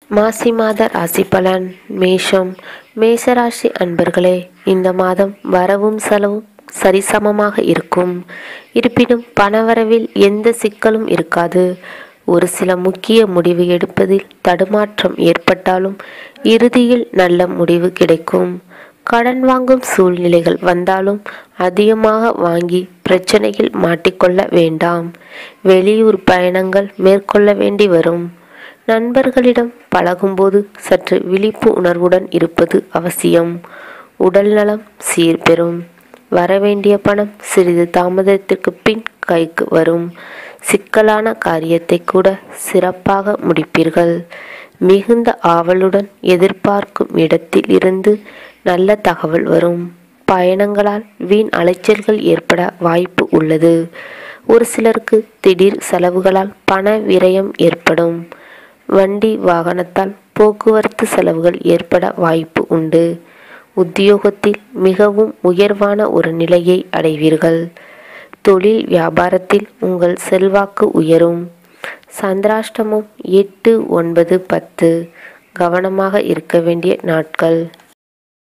மாசி மாத ராசி பலன் மேஷம் மேஷராசி அன்பர்களே இந்த மாதம் வரவும் செலவும் சரிசமமாக இருக்கும் இருப்பினும் பணவரவில் எந்த சிக்கலும் இருக்காது ஒரு சில முக்கிய முடிவு எடுப்பதில் தடுமாற்றம் ஏற்பட்டாலும் இறுதியில் நல்ல முடிவு கிடைக்கும் கடன் வாங்கும் சூழ்நிலைகள் வந்தாலும் அதிகமாக வாங்கி பிரச்சனையில் மாட்டிக்கொள்ள வேண்டாம் வெளியூர் பயணங்கள் மேற்கொள்ள வேண்டி வரும் நண்பர்களிடம் பழகும்போது சற்று விழிப்பு உணர்வுடன் இருப்பது அவசியம் உடல் நலம் சீர்பெறும் வரவேண்டிய பணம் சிறிது தாமதத்திற்கு பின் கைக்கு வரும் சிக்கலான காரியத்தை கூட சிறப்பாக முடிப்பீர்கள் மிகுந்த ஆவலுடன் எதிர்பார்க்கும் இடத்தில் இருந்து நல்ல தகவல் வரும் பயணங்களால் வீண் அலைச்சல்கள் ஏற்பட வாய்ப்பு உள்ளது ஒரு சிலருக்கு திடீர் செலவுகளால் பண விரயம் ஏற்படும் வண்டி வாகனத்தால் போக்குவரத்து செலவுகள் ஏற்பட வாய்ப்பு உண்டு உத்தியோகத்தில் மிகவும் உயர்வான ஒரு நிலையை அடைவீர்கள் தொழில் வியாபாரத்தில் உங்கள் செல்வாக்கு உயரும் சந்திராஷ்டமம் எட்டு ஒன்பது பத்து கவனமாக இருக்க வேண்டிய நாட்கள்